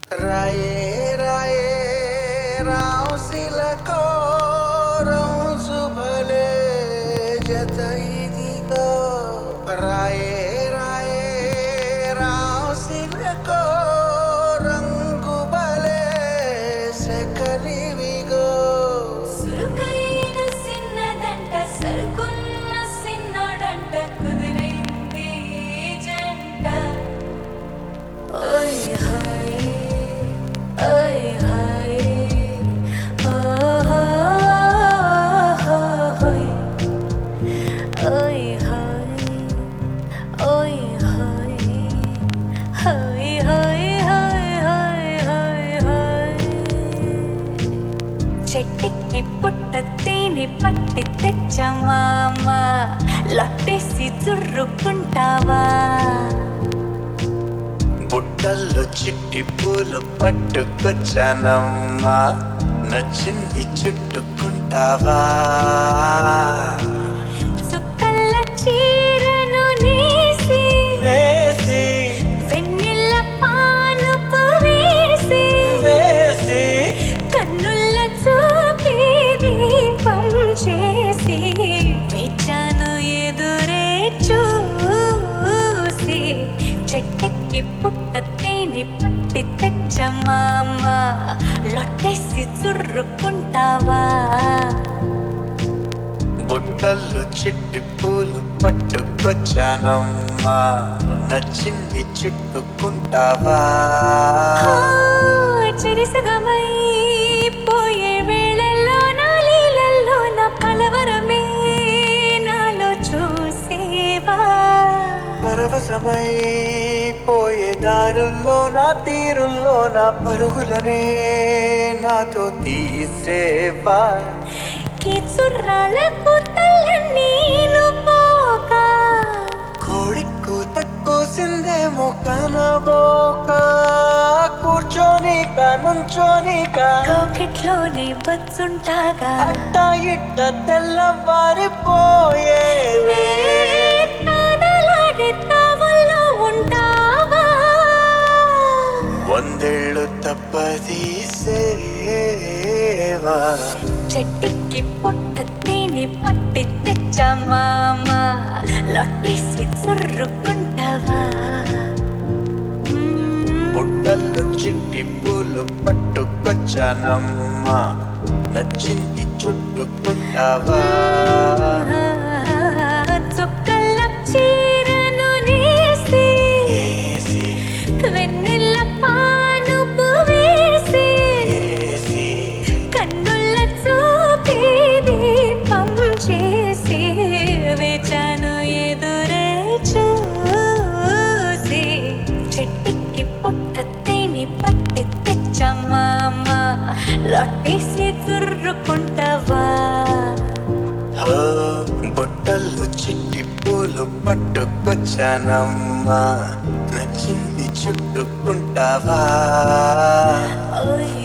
రాయే రాయే రాసిలకో రోజు భలే జత ఇదిగో రాయే రాయే రాసిలకో రంగు భలే సెకలివిగో సురుకైన సిన్నదంట సరుకున్న సిన్నోడంట కుదిరైంది ఈ జంట ఓయ్ హాయ్ ఓయ్ హాయ్ ఓయ్ ఓయ్ హాయ్ ఓయ్ hi hi hi hi hi hi hi చెట్టుకి పుట్ట తేనె పట్టి తెచ్చమామ లట్టేసి చుర్రుకుంటావా బుట్టల్లో చిట్టి పూలు పట్టుకొచ్చానమ్మా నచ్చింది చుట్టుకుంటావా చుక్కల చీరను నేసి వేసి వెన్నెల పానుపు వేసి వేసి కన్నుల చూపి దీపం చేసి వేచాను ఎదురే చూసి చెట్టెక్కి పుట్ట తేనె పట్టి తెచ్చమామ లొట్టేసి చుర్రుకుంటావా బుట్టల్లో చిట్టి పూలు పట్టుకొచ్చానమ్మా నచ్చింది చుట్టుకుంటావా చెరిసగమై పోయే వేళల్లో నా లీలల్లో నా కలవరమే నాలో చూసేవా పరవశమై పోయే దారుల్లో నా తీరుల్లో నా పరుగులనే నాతో తీసేవా ఈ చుర్రాల కూతల నేను పోక కోడి కూత కోసిందేమో కనబోక కూర్చొని నుంచొని రాకెట్లోనే బచ్చుంటాగా అట్ట ఇట్ట తెల్లవారిపోయేవే నాదలాడే తావల్లో ఉంటావా వందేళ్ళు తప్పది సేవా చెట్టుకి పొట్ట తేనె పట్టి తెచ్చమామ లొట్టేసి చుర్రుకుంటావా మ్మ్. బుట్టల్లో చిట్టి పూలు పట్టుకొచ్చానమ్మా నచ్చింది చుట్టుకుంటావా చుక్కల చీరను నేసి ఏసి, వెన్నెల పానుపు వేసి ఏసి, కన్నుల చూపి దీపం చేసి వేచాను ఎదురే చూసి చెట్టుకి పుట్ట తేనె పట్టి తెచ్చమామ లొట్టేసి చుర్రుకుంటావా ఓ, బుట్టల్లో చిట్టి పూలు పట్టుకొచ్చానమ్మా నచ్చింది చుట్టుకుంటావా ఓయ్